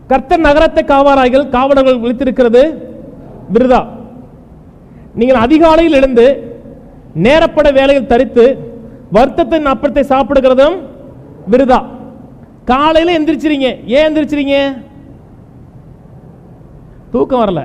கர்த்தர் நகரத்தை காவாராய்கள் காவலர்கள் விழித்திருக்கிறது விருதா நீங்கள் அதிகாலையில் எழுந்து நேரப்பட வேலையில் தரித்து வருத்தத்தின் அப்பத்தை சாப்பிடுகிறதும் விருதா காலையில எந்திரிச்சிரீங்க ஏன் எந்திரிச்சிரீங்க தூக்கம் வரல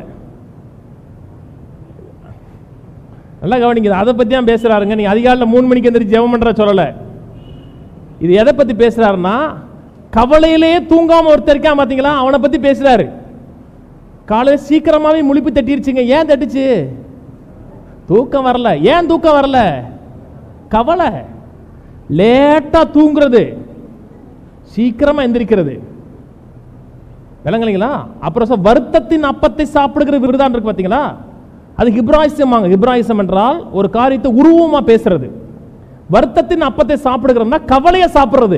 நல்லா கவனிங்க அதை பத்தி தான் பேசுறாருங்க நீங்க அதிகாலையில் மூணு மணிக்கு எந்திரிச்சு ஜெபம் பண்ற சொல்லல இது எதை பத்தி பேசுறாருன்னா கவலையிலேயே தூங்காம ஒருத்தர் இருக்கான் பாத்தீங்களா அவனை பத்தி பேசுறாரு காலையில் சீக்கிரமாவே முழிப்பு தட்டிருச்சுங்க ஏன் தட்டுச்சு தூக்கம் வரல ஏன் தூக்கம் வரல கவலை லேட்டா தூங்குறது சீக்கிரமா எந்திரிக்கிறது விளங்கலைங்களா அப்புறம் சொ- வருத்தத்தின் அப்பத்தை சாப்பிடுகிற விருதான் இருக்கு பாத்தீங்களா அது ஹிப்ராயிசமாங்க ஹிப்ராயிசம் என்றால் ஒரு காரியத்தை உருவமா பேசுறது வருத்தத்தின் அப்பத்தை சாப்பிடுகிறோம்னா கவலையை சாப்பிடுறது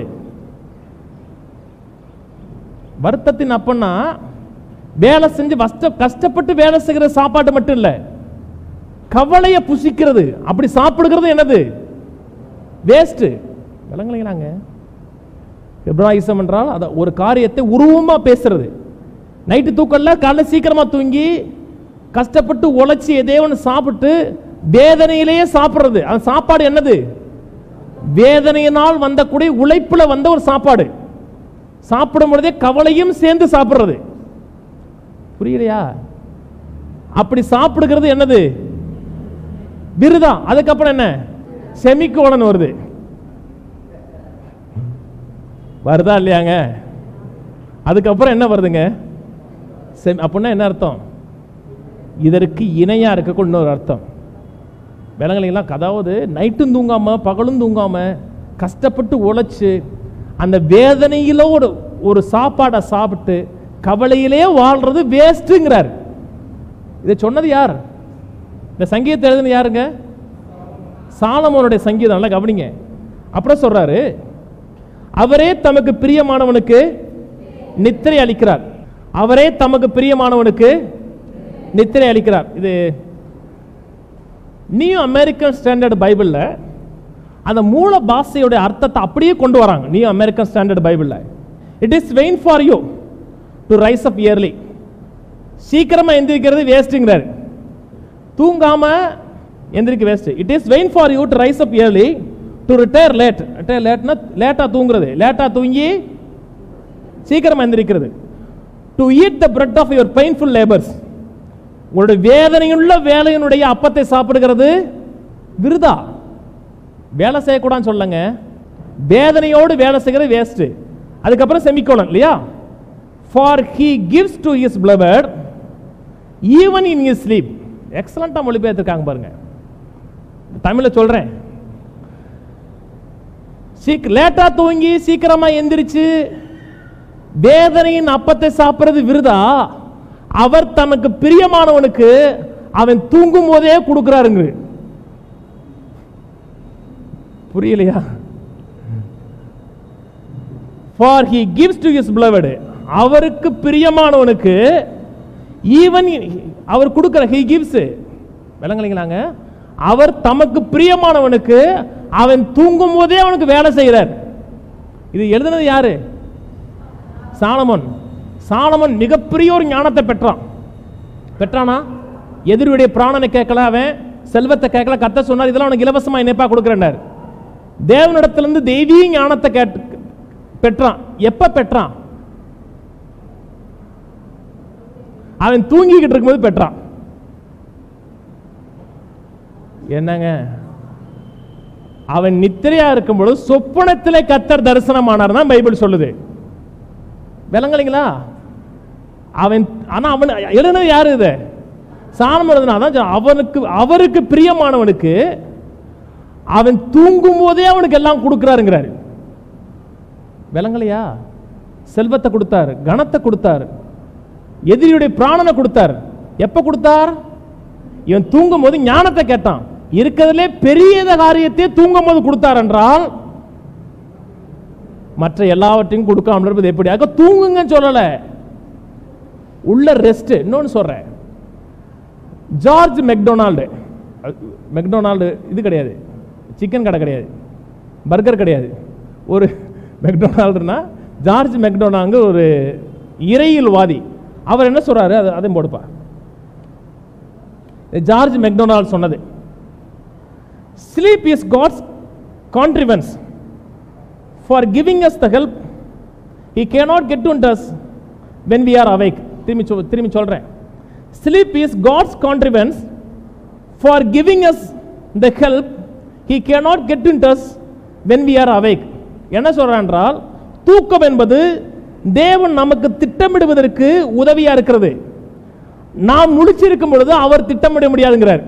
வருத்தத்தின் அப்பன்னா வேலை செஞ்சு கஷ்ட கஷ்டப்பட்டு வேலை செய்கிற சாப்பாடு மட்டும் இல்ல கவலையை புசிக்கிறது அப்படி சாப்பிடுகிறது என்னது வேஸ்ட் விளங்கலைங்களாங்க எப்ராயிசம் என்றால் அத ஒரு காரியத்தை உருவமா பேசுறது நைட்டு தூக்கம்ல காலைல சீக்கிரமா தூங்கி கஷ்டப்பட்டு உழைச்சி எதே ஒன்று சாப்பிட்டு வேதனையிலேயே சாப்பிடுறது அந்த சாப்பாடு என்னது வேதனையினால் வந்த கூடிய உழைப்புல வந்த ஒரு சாப்பாடு சாப்பிடும் பொழுதே கவலையும் சேர்ந்து சாப்பிடுறது புரியலையா அப்படி சாப்பிடுகிறது என்னது விருதா அதுக்கப்புறம் என்ன செமிக்கோலன் வருது வருதா இல்லையாங்க அதுக்கப்புறம் என்ன வருதுங்க செமி அப்படின்னா என்ன அர்த்தம் இதற்கு இணையா இருக்கக்கூடிய இன்னொரு அர்த்தம் விலங்குகளா அதாவது நைட்டும் தூங்காம பகலும் தூங்காம கஷ்டப்பட்டு உழைச்சு அந்த வேதனையில ஒரு ஒரு சாப்பாடை சாப்பிட்டு கவலையிலே வாழ்றது வேஸ்ட்டுங்கிறார் இதை சொன்னது யார் இந்த சங்கீதத்தை எழுதுனது யாருங்க சாலமோனுடைய சங்கீதம் நல்லா கவனிங்க அப்புறம் சொல்றாரு அவரே தமக்கு பிரியமானவனுக்கு நித்திரை அளிக்கிறார் அவரே தமக்கு பிரியமானவனுக்கு நித்திரை அளிக்கிறார் இது நியூ அமெரிக்கன் ஸ்டாண்டர்ட் பைபிளில் அந்த மூல பாஷையுடைய அர்த்தத்தை அப்படியே கொண்டு வராங்க நியூ அமெரிக்கன் ஸ்டாண்டர்ட் பைபிளில் it is vain for you to rise up early சீக்கிரமா எந்திரிக்கிறது வேஸ்ட்டுங்கிறாரு தூங்காம எந்திரிக்க waste it is vain for you to rise up early to retire late retire லேட்னா லேட்டாக தூங்குறது லேட்டாக தூங்கி சீக்கிரமா எந்திரிக்கிறது to eat the bread of your painful labours உங்களுடைய வேதனையுள்ள வேலையினுடைய அப்பத்தை சாப்பிடுகிறது விருதா வேலை செய்யக்கூடாதுன்னு சொல்லுங்க வேதனையோடு வேலை செய்கிறது வேஸ்ட் அதுக்கப்புறம் செமிக்கோலன் இல்லையா for he gives to his beloved even in his sleep எக்ஸலண்ட்டாக மொழிபெயர்த்திருக்காங்க பாருங்க தமிழில் சொல்கிறேன் சீக் லேட்டாக தூங்கி சீக்கிரமா எந்திரிச்சு வேதனையின் அப்பத்தை சாப்பிடுறது விருதா அவர் தனக்கு பிரியமானவனுக்கு அவன் தூங்கும் போதே கொடுக்கிறாருங்க புரியலையா for he gives to his beloved அவருக்கு பிரியமானவனுக்கு ஈவன் அவர் கொடுக்கிற ஹி கிவ்ஸ் விளங்கலைங்களாங்க அவர் தமக்கு பிரியமானவனுக்கு அவன் தூங்கும் போதே அவனுக்கு வேலை செய்கிறார் இது எழுதுனது யாரு சாலமன் சாலமன் மிகப்பெரிய ஒரு ஞானத்தை பெற்றான் பெற்றானா எதிரியுடைய பிராணனை கேட்கல அவன் செல்வத்தை கேட்கல கத்த சொன்னார் இதெல்லாம் உனக்கு இலவசமா இணைப்பா கொடுக்குறேன்னாரு தேவனிடத்திலிருந்து தெய்வீக ஞானத்தை கேட்டு பெற்றான் எப்ப பெற்றான் அவன் தூங்கிக்கிட்டு இருக்கும்போது பெற்றான் என்னங்க அவன் நித்திரையா இருக்கும்போது சொப்பனத்திலே கத்தர் தரிசனமானார் தான் பைபிள் சொல்லுது விளங்கலைங்களா அவன் ஆனா அவன் எழுதுனது யாரு இது சாணம் எழுதுனா அதான் சொல்றேன். அவனுக்கு அவருக்கு பிரியமானவனுக்கு அவன் தூங்கும் போதே அவனுக்கு எல்லாம் கொடுக்கிறாருங்கிறாரு விளங்கலையா செல்வத்தை கொடுத்தாரு கணத்தை கொடுத்தாரு எதிரியுடைய பிராணனை கொடுத்தார் எப்ப கொடுத்தார் இவன் தூங்கும் போது ஞானத்தை கேட்டான் இருக்கிறதுலே பெரிய காரியத்தை தூங்கும் போது கொடுத்தார் என்றால் மற்ற எல்லாவற்றையும் கொடுக்காம இருப்பது எப்படி அங்க தூங்குங்கன்னு சொல்லல உள்ள ரெஸ்ட் இன்னொன்னு சொல்றேன் ஜார்ஜ் மெக்டொனால்டு மெக்டொனால்டு இது கிடையாது சிக்கன் கடை கிடையாது பர்கர் கிடையாது ஒரு மெக்டொனால்டுனா ஜார்ஜ் மெக்டொனால்டு ஒரு இறையில்வாதி அவர் என்ன சொல்றாரு அது அதையும் போடுப்பா ஜார்ஜ் மெக்டொனால்ட் சொன்னது sleep is God's contrivance for giving us the help he cannot get to us when we are awake திரும்பி சொல் திரும்பி சொல்றேன் sleep is god's contrivance for giving us the help he cannot get to us when we are awake என்ன சொல்றான் என்றால் தூக்கம் என்பது தேவன் நமக்கு திட்டமிடுவதற்கு உதவியா இருக்கிறது நாம் முழிச்சிருக்கும் பொழுது அவர் திட்டமிட முடியாதுங்கிறார்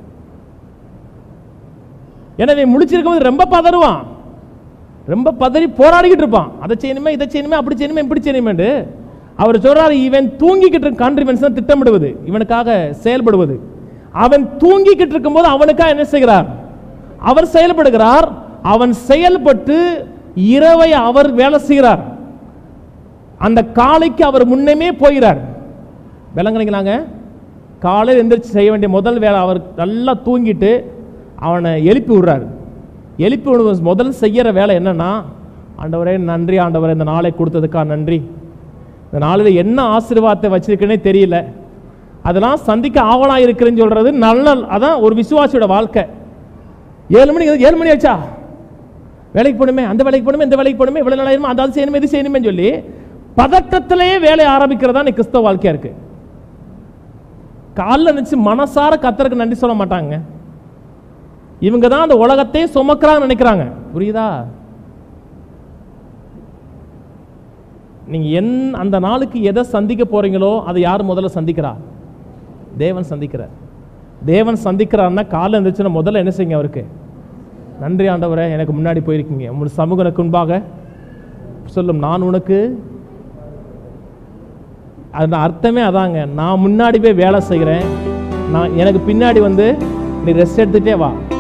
எனவே முழிச்சிருக்கும் போது ரொம்ப பதறுவான் ரொம்ப பதறி போராடிக்கிட்டு இருப்பான் அதை செய்யணுமே இதை செய்யணுமே அப்படி செய்யணுமே இப்படி செய்யணுமே அவர் சொல்றாரு இவன் தூங்கிக்கிட்டு இருக்க கான்ட்ரிபென்ஸ் தான் திட்டமிடுவது இவனுக்காக செயல்படுவது அவன் தூங்கிக்கிட்டு இருக்கும்போது அவனுக்காக என்ன செய்கிறார் அவர் செயல்படுகிறார் அவன் செயல்பட்டு இரவை அவர் வேலை செய்கிறார் அந்த காலைக்கு அவர் முன்னமே போகிறார் விளங்குறீங்களாங்க காலையில் எந்திரிச்சு செய்ய வேண்டிய முதல் வேலை அவர் நல்லா தூங்கிட்டு அவனை எழுப்பி விடுறாரு எழுப்பி விடுவது முதல் செய்யற வேலை என்னன்னா ஆண்டவரே நன்றி ஆண்டவரே இந்த நாளை கொடுத்ததுக்காக நன்றி இந்த நாளில் என்ன ஆசீர்வாதத்தை வச்சிருக்கேனே தெரியல அதெல்லாம் சந்திக்க ஆவலா இருக்கிறேன்னு சொல்றது நல்ல அதான் ஒரு விசுவாசியோட வாழ்க்கை ஏழு மணி ஏழு மணி ஆச்சா வேலைக்கு போகணுமே அந்த வேலைக்கு போகணுமே இந்த வேலைக்கு போகணுமே இவ்வளவு நாளாயிருமா அந்த அது செய்யணுமே இது செய்யணுமே சொல்லி பதட்டத்திலேயே வேலையை ஆரம்பிக்கிறதா நீ கிறிஸ்தவ வாழ்க்கையா இருக்கு காலில் நினைச்சு மனசார கத்தருக்கு நன்றி சொல்ல மாட்டாங்க இவங்க தான் அந்த உலகத்தையே சுமக்கிறாங்க நினைக்கிறாங்க புரியுதா நீங்க என் அந்த நாளுக்கு எதை சந்திக்க போறீங்களோ அதை யார் முதல்ல சந்திக்கிறா தேவன் சந்திக்கிறார் தேவன் சந்திக்கிறார்னா காலை இருந்துச்சுன்னா முதல்ல என்ன செய்யுங்க அவருக்கு நன்றி ஆண்டவரே எனக்கு முன்னாடி போயிருக்கீங்க உங்கள் சமூக எனக்கு முன்பாக சொல்லும் நான் உனக்கு அது அர்த்தமே அதாங்க நான் முன்னாடி போய் வேலை செய்கிறேன் நான் எனக்கு பின்னாடி வந்து நீ ரெஸ்ட் எடுத்துகிட்டே வா